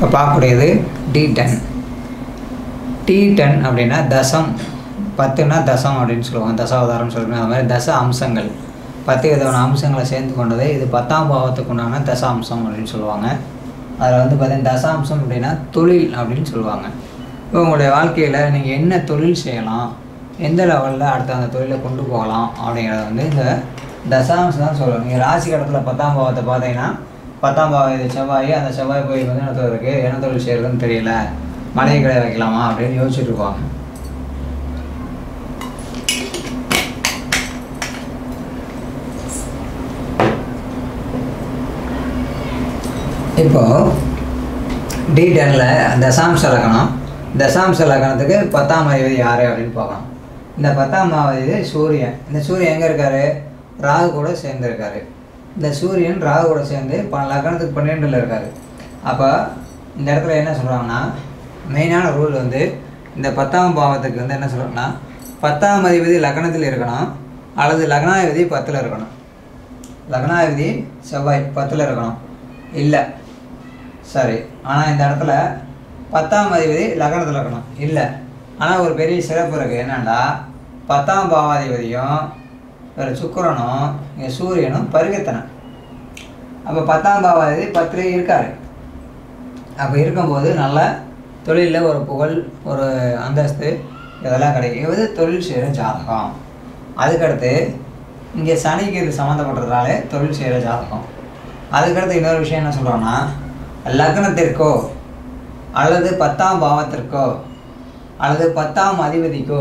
இப்போ பார்க்கக்கூடியது D ten T ten அப்படின்னா தசம் பத்துனா தசம் அப்படின்னு சொல்லுவாங்க தசாவதாரம்னு சொல்லுவாங்க அது மாதிரி தச அம்சங்கள் பத்து விதமான அம்சங்களை சேர்ந்து கொண்டது இது பத்தாம் பாவத்துக்கு உண்டான தச அம்சம் அப்படின்னு சொல்லுவாங்க அதில் வந்து பார்த்தீங்கன்னா தசாம்சம் அப்படின்னா தொழில் அப்படின்னு சொல்லுவாங்க இப்போ உங்களுடைய வாழ்க்கையில் நீங்கள் என்ன தொழில் செய்யலாம் எந்த லெவலில் அடுத்த அந்த தொழிலை கொண்டு போகலாம் அப்படிங்கிறத வந்து இந்த தசாம்சம் தான் சொல்லுவாங்க நீங்கள் ராசி கடத்தில் பத்தாம் பாவத்தை பார்த்தீங்கன்னா பத்தாம் பாவம் இது செவ்வாய் அந்த செவ்வாய் போய் வந்து என்ன தொழில் இருக்குது என்ன தொழில் செய்கிறதுன்னு தெரியல மளிகை கடை வைக்கலாமா அப்படின்னு யோசிச்சுட்டு இருப்பாங்க இப்போது டி டெனில் தசாம்ச லக்கணம் தசாம்ச லக்கணத்துக்கு பத்தாம் அதிபதி யார் அப்படின்னு பார்க்கணும் இந்த பத்தாம் அதிபதி சூரியன் இந்த சூரியன் எங்கே இருக்கார் ராகு கூட சேர்ந்துருக்காரு இந்த சூரியன் ராகு கூட சேர்ந்து ப லக்கணத்துக்கு பன்னிரெண்டில் இருக்கார் அப்போ இந்த இடத்துல என்ன சொல்கிறாங்கன்னா மெயினான ரூல் வந்து இந்த பத்தாம் பாவத்துக்கு வந்து என்ன சொல்கிறாங்கன்னா பத்தாம் அதிபதி லக்னத்தில் இருக்கணும் அல்லது லக்னாதிபதி பத்தில் இருக்கணும் லக்னாதிபதி செவ்வாய் பத்தில் இருக்கணும் இல்லை சரி ஆனால் இந்த இடத்துல பத்தாம் அதிபதி லக்னத்தில் இருக்கணும் இல்லை ஆனால் ஒரு பெரிய சிறப்பு இருக்குது என்னென்னா பத்தாம் பாவாதிபதியும் வேறு சுக்கிரனும் இங்கே சூரியனும் பரிவர்த்தனை அப்போ பத்தாம் பாவாதிபதி பத்திலே இருக்கார் அப்போ இருக்கும்போது நல்ல தொழிலில் ஒரு புகழ் ஒரு அந்தஸ்து இதெல்லாம் கிடைக்கும் இது தொழில் செய்கிற ஜாதகம் அதுக்கடுத்து இங்கே சனிக்கு இது சம்மந்தப்பட்டதுனாலே தொழில் செய்கிற ஜாதகம் அதுக்கடுத்து இன்னொரு விஷயம் என்ன சொல்கிறோன்னா லக்னத்திற்கோ அல்லது பத்தாம் பாவத்திற்கோ அல்லது பத்தாம் அதிபதிக்கோ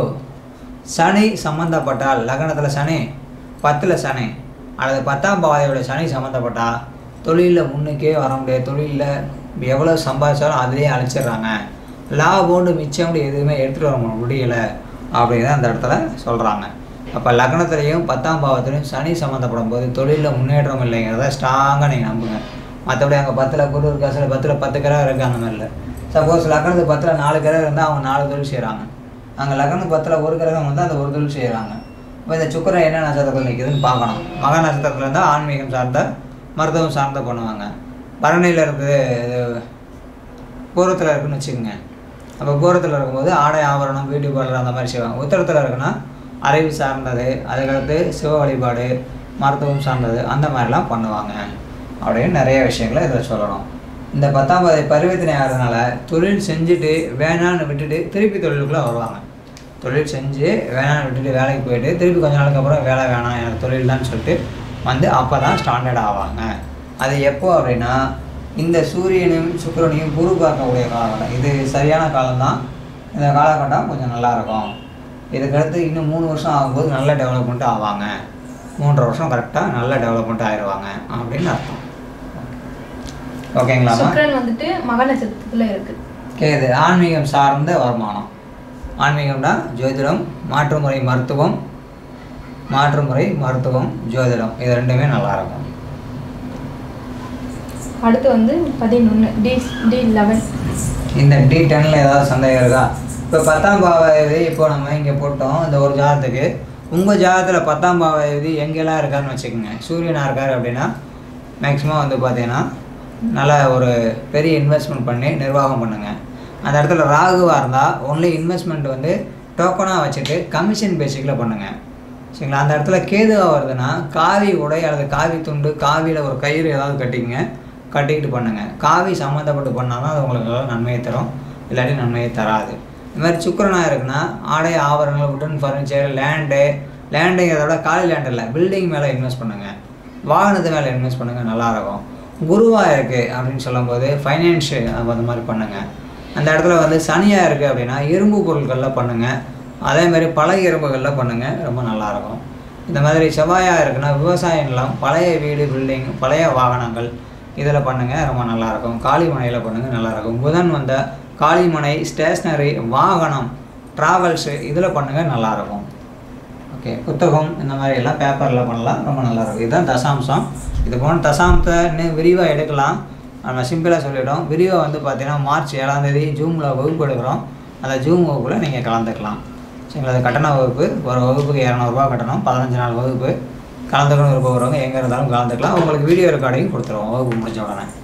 சனி சம்மந்தப்பட்டால் லக்னத்தில் சனி பத்தில் சனி அல்லது பத்தாம் பாவதியோட சனி சம்மந்தப்பட்டால் தொழிலில் முன்னுக்கே வர முடியாது தொழிலில் எவ்வளோ சம்பாதிச்சாலும் அதிலே அழிச்சிடுறாங்க லாபோண்டு மிச்சம் எதுவுமே எடுத்துகிட்டு வர முடியலை அப்படின்னு அந்த இடத்துல சொல்கிறாங்க அப்போ லக்னத்துலேயும் பத்தாம் பாவத்துலையும் சனி சம்மந்தப்படும் போது தொழிலில் முன்னேற்றம் இல்லைங்கிறத ஸ்ட்ராங்காக நீங்கள் நம்புங்க மற்றபடி அங்கே பத்தில் குரு இருக்கா சில பத்தில் பத்து கிரகம் இருக்குது அந்த மாதிரி இல்லை சப்போஸ் லக்னத்துக்கு பத்தில் நாலு கிரகம் இருந்தால் அவங்க நாலு தொழில் செய்கிறாங்க அங்கே லக்னத்துக்கு பத்தில் ஒரு கிரகம் வந்து அந்த ஒரு தொழில் செய்கிறாங்க இப்போ இந்த சுக்கரன் என்ன நட்சத்திரத்தில் நிற்குதுன்னு பார்க்கணும் மக நட்சத்திரத்தில் இருந்தால் ஆன்மீகம் சார்ந்த மருத்துவம் சார்ந்த பண்ணுவாங்க பரணியில் இருக்குது இது பூரத்தில் இருக்குன்னு வச்சுக்கோங்க அப்போ பூரத்தில் இருக்கும்போது ஆடை ஆபரணம் பியூட்டி பார்லர் அந்த மாதிரி செய்வாங்க உத்தரத்தில் இருக்குன்னா அறிவு சார்ந்தது அதுக்கடுத்து சிவ வழிபாடு மருத்துவம் சார்ந்தது அந்த மாதிரிலாம் பண்ணுவாங்க அப்படின்னு நிறைய விஷயங்களை இதில் சொல்லணும் இந்த பத்தாம் பதி பரிவர்த்தனை ஆகிறதுனால தொழில் செஞ்சுட்டு வேணான்னு விட்டுட்டு திருப்பி தொழிலுக்குள்ளே வருவாங்க தொழில் செஞ்சு வேணான்னு விட்டுட்டு வேலைக்கு போயிட்டு திருப்பி கொஞ்ச நாளுக்கு அப்புறம் வேலை வேணாம் எனக்கு தொழில் தான் சொல்லிட்டு வந்து அப்போ தான் ஸ்டாண்டர்ட் ஆவாங்க அது எப்போ அப்படின்னா இந்த சூரியனையும் சுக்கிரனையும் குரு பார்க்கக்கூடிய காலகட்டம் இது சரியான காலம்தான் இந்த காலகட்டம் கொஞ்சம் நல்லாயிருக்கும் இதுக்கடுத்து இன்னும் மூணு வருஷம் ஆகும்போது நல்ல டெவலப்மெண்ட் ஆவாங்க மூன்றரை வருஷம் கரெக்டாக நல்ல டெவலப்மெண்ட் ஆயிடுவாங்க அப்படின்னு அர்த்தம் ஓகேங்களாம்மா சுக்கிரன் வந்துட்டு மக நட்சத்திரத்துல இருக்கு கேது ஆன்மீகம் சார்ந்த வருமானம் ஆன்மீகம்னா ஜோதிடம் மாற்றுமுறை மருத்துவம் மாற்றுமுறை மருத்துவம் ஜோதிடம் இது ரெண்டுமே நல்லா இருக்கும் அடுத்து வந்து பதினொன்று டி டி லெவன் இந்த டி டென்னில் ஏதாவது சந்தேகம் இருக்கா இப்போ பத்தாம் பாவாதிபதி இப்போ நம்ம இங்கே போட்டோம் இந்த ஒரு ஜாதத்துக்கு உங்கள் ஜாதகத்தில் பத்தாம் பாவாதிபதி எங்கெல்லாம் இருக்காருன்னு வச்சுக்கோங்க சூரியனாக இருக்கார் அப்படின்னா மேக்ஸிமம் வந்து பார்த்தீங்கன்னா நல்லா ஒரு பெரிய இன்வெஸ்ட்மெண்ட் பண்ணி நிர்வாகம் பண்ணுங்கள் அந்த இடத்துல ராகுவாக இருந்தால் ஒன்லி இன்வெஸ்ட்மெண்ட் வந்து டோக்கனாக வச்சுட்டு கமிஷன் பேசிக்கில் பண்ணுங்கள் சரிங்களா அந்த இடத்துல கேதுவாக வருதுன்னா காவி உடை அல்லது காவி துண்டு காவியில் ஒரு கயிறு ஏதாவது கட்டிக்கங்க கட்டிக்கிட்டு பண்ணுங்கள் காவி சம்மந்தப்பட்டு பண்ணாலும் அது உங்களுக்கு நல்ல நன்மையை தரும் இல்லாட்டி நன்மையை தராது இந்த மாதிரி சுக்கரனாக இருக்குன்னா ஆடை ஆபரணங்கள் உடன் ஃபர்னிச்சர் லேண்டு லேண்டுங்கிறத விட காலி லேண்ட் இல்லை பில்டிங் மேலே இன்வெஸ்ட் பண்ணுங்கள் வாகனத்து மேலே இன்வெஸ்ட் பண்ணுங்கள் நல்லாயிருக்கும் குருவாக இருக்குது அப்படின்னு சொல்லும்போது ஃபைனான்ஷியல் அந்த மாதிரி பண்ணுங்கள் அந்த இடத்துல வந்து சனியாக இருக்குது அப்படின்னா இரும்பு பொருட்களில் பண்ணுங்கள் அதே மாதிரி பழைய இரும்புகளில் பண்ணுங்கள் ரொம்ப நல்லாயிருக்கும் இந்த மாதிரி செவ்வாயாக இருக்குன்னா விவசாய நிலம் பழைய வீடு பில்டிங் பழைய வாகனங்கள் இதில் பண்ணுங்கள் ரொம்ப நல்லாயிருக்கும் காளிமனையில் பண்ணுங்கள் நல்லாயிருக்கும் புதன் வந்த காளிமனை ஸ்டேஷ்னரி வாகனம் ட்ராவல்ஸு இதில் பண்ணுங்கள் நல்லாயிருக்கும் ஓகே புத்தகம் இந்த மாதிரி எல்லாம் பேப்பரில் பண்ணலாம் ரொம்ப நல்லாயிருக்கும் இதுதான் தசாம்சம் இது போன தசாம்சத்தை இன்னும் விரிவாக எடுக்கலாம் நம்ம சிம்பிளாக சொல்லிவிட்டோம் விரிவாக வந்து பார்த்தீங்கன்னா மார்ச் ஏழாம் தேதி ஜூமில் வகுப்பு எடுக்கிறோம் அந்த ஜூம் வகுப்பில் நீங்கள் கலந்துக்கலாம் சரிங்களா அது கட்டண வகுப்பு ஒரு வகுப்புக்கு இரநூறுபா கட்டணம் பதினஞ்சு நாள் வகுப்பு கலந்துக்கணும் விருப்பம் வரவங்க எங்கே இருந்தாலும் கலந்துக்கலாம் உங்களுக்கு வீடியோ ரெக்கார்டிங் கொடுத்துருவோம் வகுப்பு முடிஞ்ச உடனே